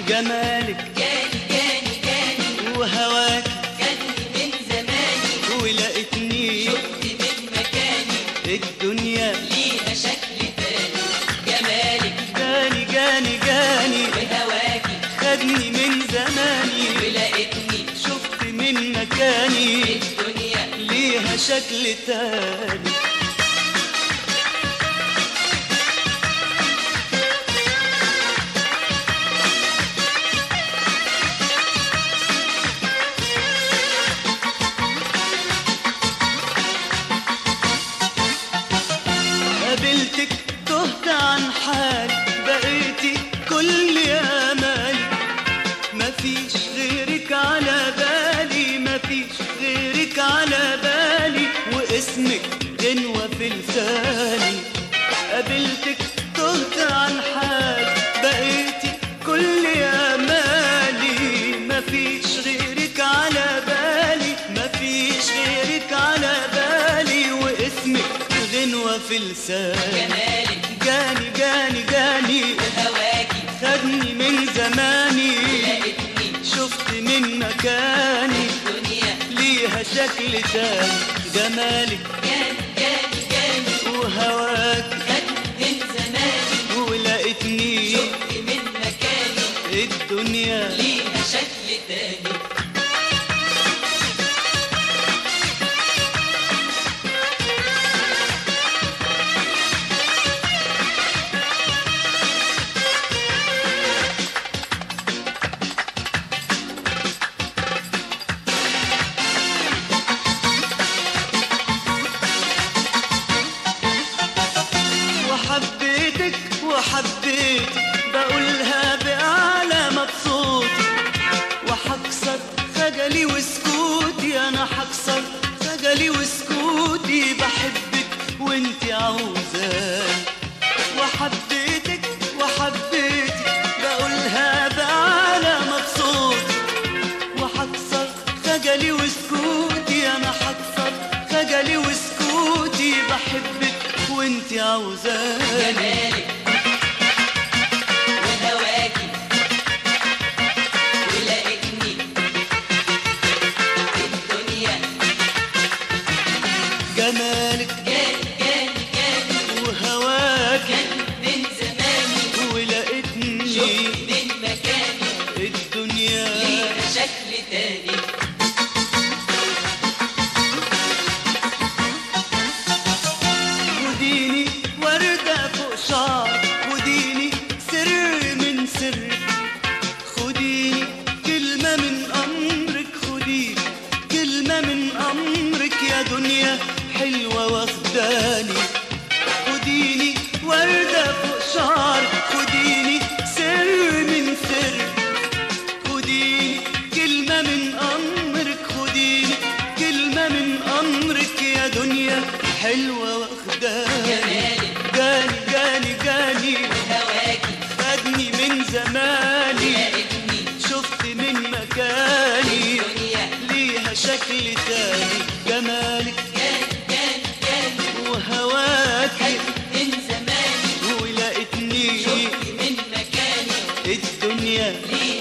جمالك جاني جاني جاني وهواك خدني من زماني ولقيتني شفت من مكاني الدنيا ليها شكل تاني جمالك جاني جاني جاني وهواكي خدني من زماني ولقيتني شفت من مكاني الدنيا ليها شكل تاني قابلتك تهت عن حالي بقيتي كل امالي مفيش غيرك على بالي مفيش غيرك على بالي واسمك غنوة في لساني قابلتك تهت عن حالي بقيتي كل امالي مفيش غيرك على بالي مفيش غيرك على بالي واسمك غنوة في لساني جمالك جاني جاني جاني وهواكي خدني من زماني لقيتني شفت من مكاني الدنيا ليها شكل تاني جمالك جاني جاني جاني وهواك خدني من زماني ولقيتني شفت من مكاني الدنيا ليها شكل تاني وحبيتك وحبيتك بقولها بأعلى مبسوطي وحكسر خجلي وسكوتي أنا حكسر خجلي وسكوتي بحبك وانتي عاوزاني وحبيتك وحبيتك بقولها بأعلى مبسوطي وحكسر خجلي وسكوتي انا حكسر خجلي وسكوتي بحبك وانتي عاوزاني جمالك وهواكي ولقيتني الدنيا جمالك جاني جاني جاني وهواك كان من زماني ولقيتني شفت من مكاني الدنيا ليها شكل تاني وديني وردة فوق شعر وديني سر من سر خديني كلمة من أمرك خديني كلمة من أمرك يا دنيا حلوة واخداني خديني وردة فوق شعر خديني سر من سر خديني كلمة من أمرك خديني كلمة من أمرك يا دنيا حلوة واخداني جمالك جاني جاني جاني وهواكي خدني من زماني لقيتني شفت من مكاني الدنيا ليها شكل تاني جمالك جاني جاني جاني وهواك من زماني ولقيتني شفت من مكاني الدنيا ليها